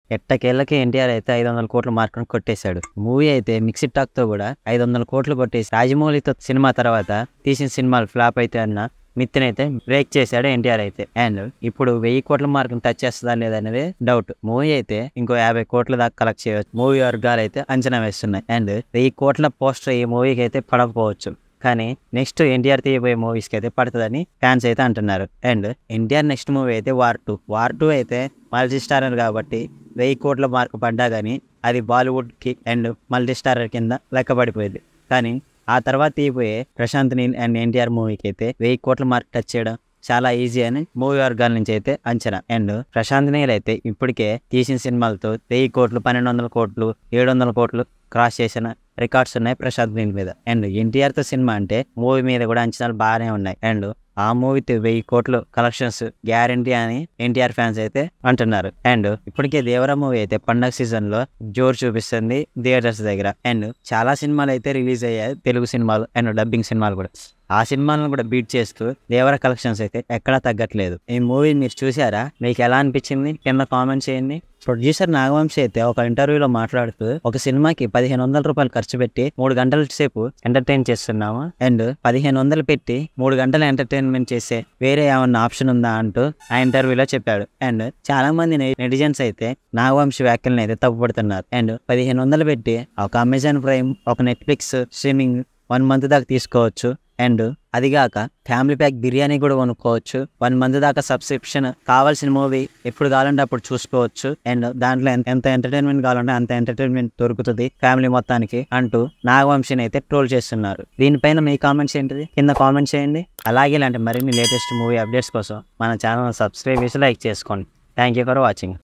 ఎట్టకేళ్ళకి ఎన్టీఆర్ అయితే ఐదు వందల కోట్ల మార్కును కొట్టేశాడు మూవీ అయితే మిక్సిడ్ టాక్ తో కూడా ఐదు వందల కోట్లు కొట్టేసి రాజమౌళితో సినిమా తర్వాత తీసిన సినిమాలు ఫ్లాప్ అయితే అన్న మిత్తిని అయితే బ్రేక్ చేశాడు ఎన్టీఆర్ అయితే అండ్ ఇప్పుడు వెయ్యి కోట్ల మార్కును టచ్ చేస్తుందా లేదా అనేది డౌట్ మూవీ అయితే ఇంకో యాభై కోట్ల దాకా కలెక్ట్ చేయవచ్చు మూవీ వర్గాలు అయితే అంచనా వేస్తున్నాయి అండ్ వెయ్యి కోట్ల పోస్టర్ ఈ మూవీకి అయితే పడకపోవచ్చు కానీ నెక్స్ట్ ఎన్టీఆర్ తీయబోయే మూవీస్కి అయితే పడుతుందని ఫ్యాన్స్ అయితే అంటున్నారు అండ్ ఎన్టీఆర్ నెక్స్ట్ మూవీ అయితే వార్ టూ వార్ టూ అయితే మల్టీ స్టారర్ కాబట్టి వెయ్యి కోట్ల మార్కు పడ్డా కానీ అది బాలీవుడ్కి అండ్ మల్టీ స్టారర్ కింద లెక్క పడిపోయింది కానీ ఆ తర్వాత తీయబోయే ప్రశాంత్ నీల్ అండ్ ఎన్టీఆర్ మూవీకి అయితే వెయ్యి కోట్ల మార్క్ టచ్ చేయడం చాలా ఈజీ అని మూవీ వర్గాల నుంచి అయితే అంచనా అండ్ ప్రశాంత్ నీల్ అయితే ఇప్పటికే తీసిన సినిమాలతో వెయ్యి కోట్లు పన్నెండు వందల కోట్లు ఏడు వందల కోట్లు క్రాస్ చేసిన రికార్డ్స్ ఉన్నాయి ప్రశాంత్ నీల్ మీద అండ్ ఎన్టీఆర్ తో సినిమా అంటే మూవీ మీద కూడా అంచనాలు బాగానే ఉన్నాయి అండ్ ఆ మూవీతో వెయ్యి కోట్లు కలెక్షన్స్ గ్యారంటీ అని ఎన్టీఆర్ ఫ్యాన్స్ అయితే అంటున్నారు అండ్ ఇప్పటికే దేవరా మూవీ అయితే పండగ సీజన్ లో జోరు చూపిస్తుంది థియేటర్స్ దగ్గర అండ్ చాలా సినిమాలు అయితే రిలీజ్ అయ్యాయి తెలుగు సినిమాలు అండ్ డబ్బింగ్ సినిమాలు కూడా ఆ సినిమాలను కూడా బీట్ చేస్తూ దేవర కలెక్షన్స్ అయితే ఎక్కడా తగ్గట్లేదు ఈ మూవీ మీరు చూసారా మీకు ఎలా అనిపించింది కింద కామెంట్ చేయండి ప్రొడ్యూసర్ నాగవంశి అయితే ఒక ఇంటర్వ్యూలో మాట్లాడుతూ ఒక సినిమాకి పదిహేను వందల రూపాయలు ఖర్చు పెట్టి మూడు గంటల సేపు ఎంటర్టైన్ చేస్తున్నాము అండ్ పదిహేను వందలు పెట్టి మూడు గంటల ఎంటర్టైన్మెంట్ చేసే వేరే ఏమన్నా ఆప్షన్ ఉందా అంటూ ఆ ఇంటర్వ్యూలో చెప్పాడు అండ్ చాలా మంది నెటిజన్స్ అయితే నాగవంశి వ్యాఖ్యలను అయితే తప్పుపడుతున్నారు అండ్ పదిహేను వందలు పెట్టి ఒక అమెజాన్ ప్రైమ్ ఒక నెట్ఫ్లిక్స్ స్ట్రీమింగ్ వన్ మంత్ దాకా తీసుకోవచ్చు అండ్ అదిగాక ఫ్యామిలీ ప్యాక్ బిర్యానీ కూడా కొనుక్కోవచ్చు వన్ మంత్ దాకా సబ్స్క్రిప్షన్ కావాల్సిన మూవీ ఎప్పుడు కావాలంటే అప్పుడు చూసుకోవచ్చు అండ్ దాంట్లో ఎంత- ఎంత ఎంటర్టైన్మెంట్ కావాలంటే అంత ఎంటర్టైన్మెంట్ దొరుకుతుంది ఫ్యామిలీ మొత్తానికి అంటూ నాగవంశిని అయితే ట్రోల్ చేస్తున్నారు దీనిపైన మీ కామెంట్స్ ఏంటిది కింద కామెంట్ చేయండి అలాగే ఇలాంటి మరిన్ని లేటెస్ట్ మూవీ అప్డేట్స్ కోసం మన ఛానల్ సబ్స్క్రైబ్ చేసి లైక్ చేసుకోండి థ్యాంక్ యూ ఫర్ వాచింగ్